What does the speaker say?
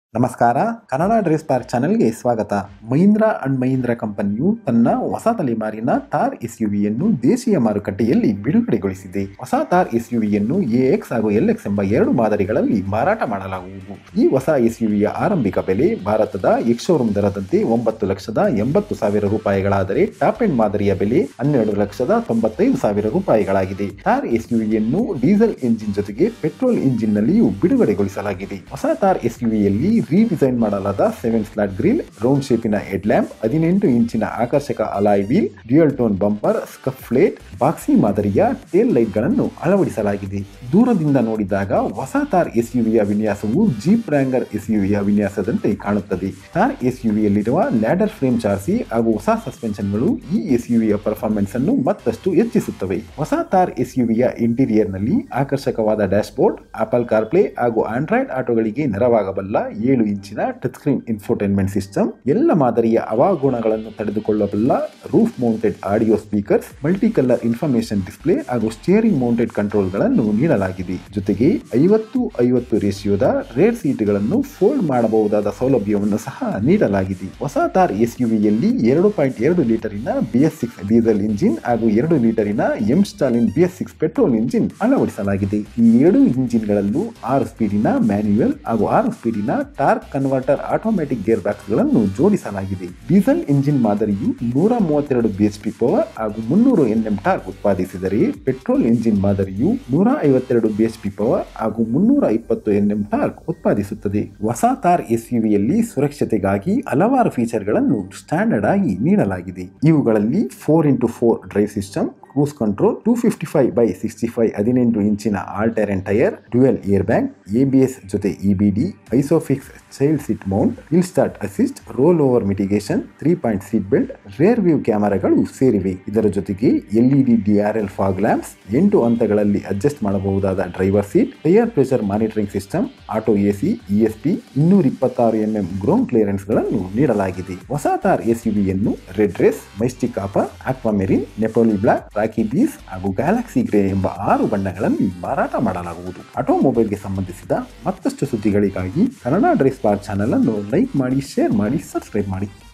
ನಮಸ್ಕಾರ Kannada dress park ಚಾನೆಲ್ಗೆ ಸ್ವಾಗತ ಮಹೀಂದ್ರ ಅಂಡ್ ಮಹೀಂದ್ರ ಕಂಪನಿಯು ತನ್ನ ಹೊಸ ತಲೆಮಾರಿನ ಥಾರ್ ಎಸ್ ಯನ್ನು ದೇಶೀಯ ಮಾರುಕಟ್ಟೆಯಲ್ಲಿ ಬಿಡುಗಡೆಗೊಳಿಸಿದೆ ಹೊಸ ಥಾರ್ ಎಸ್ ಯುವಿಯನ್ನು ಎಕ್ಸ್ ಹಾಗೂ ಎಲ್ ಎಕ್ಸ್ ಎಂಬ ಎರಡು ಮಾದರಿಗಳಲ್ಲಿ ಮಾರಾಟ ಮಾಡಲಾಗುವುದು ಈ ಹೊಸ ಎಸ್ ಯುವಿಯ ಆರಂಭಿಕ ಬೆಲೆ ಭಾರತದ ಎಕ್ಸ್ ಶೋರೂಮ್ ದರದಂತೆ ಒಂಬತ್ತು ಲಕ್ಷದ ಎಂಬತ್ತು ಸಾವಿರ ರೂಪಾಯಿಗಳಾದರೆ ಟಾಪ್ ಎಂಡ್ ಮಾದರಿಯ ಬೆಲೆ ಹನ್ನೆರಡು ಲಕ್ಷದ ತೊಂಬತ್ತೈದು ಸಾವಿರ ರೂಪಾಯಿಗಳಾಗಿದೆ ಥಾರ್ ಎಸ್ ಯುವಿಯನ್ನು ಡೀಸೆಲ್ ಎಂಜಿನ್ ಜೊತೆಗೆ ಪೆಟ್ರೋಲ್ ಇಂಜಿನ್ ನಲ್ಲಿಯೂ ಬಿಡುಗಡೆಗೊಳಿಸಲಾಗಿದೆ ಹೊಸ ಥಾರ್ ಎಸ್ ಯುವಿಯಲ್ಲಿ ರೀಡಿಸೈನ್ ಮಾಡಲಾದ ಸೆವೆನ್ ಸ್ಲಾಟ್ ಗ್ರಿಲ್ ರೌಂಡ್ ಶೇಪಿನ ಹೆಡ್ ಲ್ಯಾಂಪ್ ಹದಿನೆಂಟು ಇಂಚಿನ ಆಕರ್ಷಕ alloy wheel dual tone bumper scuff plate boxy ಮಾದರಿಯ ಟೇಲ್ ಲೈಟ್ ಗಳನ್ನು ಅಳವಡಿಸಲಾಗಿದೆ ದೂರದಿಂದ ನೋಡಿದಾಗ ಹೊಸ ಥಾರ್ ಎಸ್ ಯುವಿಯ ವಿನ್ಯಾಸವು ಜೀಪ್ ರ್ಯಾಂಗರ್ ಎಸ್ ಯುವಿಯ ವಿನ್ಯಾಸದಂತೆ ಕಾಣುತ್ತದೆ ಥಾರ್ ಎಸ್ ಯುವಿಯಲ್ಲಿರುವ ಲ್ಯಾಡರ್ ಫ್ರೇಮ್ ಚಾರ್ಸಿ ಹಾಗೂ ಹೊಸ ಸಸ್ಪೆನ್ಷನ್ಗಳು ಈ ಎಸ್ ಯುವಿಯ ಪರ್ಫಾರ್ಮೆನ್ಸ್ ಅನ್ನು ಮತ್ತಷ್ಟು ಹೆಚ್ಚಿಸುತ್ತವೆ ಹೊಸ ಥಾರ್ ಎಸ್ ಯುವಿಯ ಇಂಟೀರಿಯರ್ ನಲ್ಲಿ ಆಕರ್ಷಕವಾದ ಡ್ಯಾಶ್ ಬೋರ್ಡ್ ಆಪಲ್ ಕಾರ್ಪ್ಲೇ ಹಾಗೂ ಆಂಡ್ರಾಯ್ಡ್ ಆಟೋಗಳಿಗೆ ನೆರವಾಗಬಲ್ಲ ಏಳು ಇಂಚಿನ ಟಚ್ ಸ್ಕ್ರೀನ್ ಇನ್ಫೋಟೈನ್ಮೆಂಟ್ ಸಿಸ್ಟಮ್ ಎಲ್ಲ ಮಾದರಿಯ ಹವಾಗುಣಗಳನ್ನು ತಡೆದುಕೊಳ್ಳಬಲ್ಲ roof mounted audio speakers multi colour information display ಹಾಗೂ ಸ್ಟಿಯರಿಂಗ್ ಮೌಂಟೆಡ್ ಕಂಟ್ರೋಲ್ಗಳನ್ನು ನೀಡಲಾಗಿದೆ ಜೊತೆಗೆ ಐವತ್ತು ಐವತ್ತು ರೇಷಿಯೋದ ರೇರ್ ಸೀಟ್ಗಳನ್ನು ಫೋಲ್ಡ್ ಮಾಡಬಹುದಾದ ಸೌಲಭ್ಯವನ್ನು ಸಹ ನೀಡಲಾಗಿದೆ ಹೊಸ ಥಾರ್ ಎಸ್ ಯುವಿಯಲ್ಲಿ ಎರಡು ಪಾಯಿಂಟ್ ಎರಡು ಲೀಟರಿನ B S six diesel engine ಹಾಗೂ ಎರಡು ಲೀಟರಿನ M Stallion B S six petrol engine ಅಳವಡಿಸಲಾಗಿದೆ ಈ ಎರಡು ಇಂಜಿನ್ಗಳಲ್ಲೂ ಆರು ಸ್ಪೀಡಿನ ಮ್ಯಾನ್ಯುಯಲ್ ಹಾಗೂ ಆರು ಸ್ಪೀಡಿನ torque converter automatic gearbox ಗಳನ್ನು ಜೋಡಿಸಲಾಗಿದೆ ಡೀಸೆಲ್ ಇಂಜಿನ್ ಮಾದರಿಯು ನೂರ ಮೂವತ್ತೆರಡು ಬಿಎಚ್ಪಿ ಪವರ್ ಹಾಗೂ ಮುನ್ನೂರು ಎನ್ಎಂ ಟಾರ್ಕ್ ಉತ್ಪಾದಿಸಿದರೆ ಪೆಟ್ರೋಲ್ ಇಂಜಿನ್ ಮಾದರಿಯು ನೂರ ಐವತ್ತೆರಡು ಬಿಎಚ್ಪಿ ಪವರ್ ಹಾಗೂ ಮುನ್ನೂರ ಇಪ್ಪತ್ತು ಎನ್ಎಂ ಟಾರ್ಕ್ ಉತ್ಪಾದಿಸುತ್ತದೆ ಹೊಸ ಥಾರ್ ಎಸ್ ಯುವಿಯಲ್ಲಿ ಸುರಕ್ಷತೆಗಾಗಿ ಹಲವಾರು ಫೀಚರ್ಗಳನ್ನು ಸ್ಟ್ಯಾಂಡರ್ಡ್ ಆಗಿ ನೀಡಲಾಗಿದೆ ಇವುಗಳಲ್ಲಿ four into four drive system cruise control two fifty five by sixty five ಹದಿನೆಂಟು ಇಂಚಿನ all terrain tyre dual air bag ABS ಜೊತೆ EBD ISOFIX child seat mount hill start assist roll over mitigation three point seat belt rear view ಕ್ಯಾಮೆರಾಗಳು ಸೇರಿವೆ ಇದರ ಜೊತೆಗೆ LED DRL fog lamps ಎಂಟು ಹಂತಗಳಲ್ಲಿ adjust ಮಾಡಬಹುದಾದ driver seat tyre pressure monitoring system auto AC ESP ಇನ್ನೂರ ಇಪ್ಪತ್ತಾರು MM ground clearance ಗಳನ್ನು ನೀಡಲಾಗಿದೆ ಹೊಸ ಥಾರ್ ಎಸ್ ಯುವಿಯನ್ನು red rage mystic copper aquamarine Napoli black rocky beige ಹಾಗೂ ಗ್ಯಾಲಕ್ಸಿ ಗ್ರೇ ಎಂಬ ಆರು ಬಣ್ಣಗಳಲ್ಲಿ ಮಾರಾಟ ಮಾಡಲಾಗುವುದು ಆಟೋಮೊಬೈಲ್ಗೆ ಸಂಬಂಧಿಸಿದ ಮತ್ತಷ್ಟು ಸುದ್ದಿಗಳಿಗಾಗಿ ಕನ್ನಡ ಡ್ರೆಸ್ ಪಾರ್ಕ್ ಚಾನಲ್ ಅನ್ನು ಲೈಕ್ ಮಾಡಿ ಶೇರ್ ಮಾಡಿ ಸಬ್ಸ್ಕ್ರೈಬ್ ಮಾಡಿ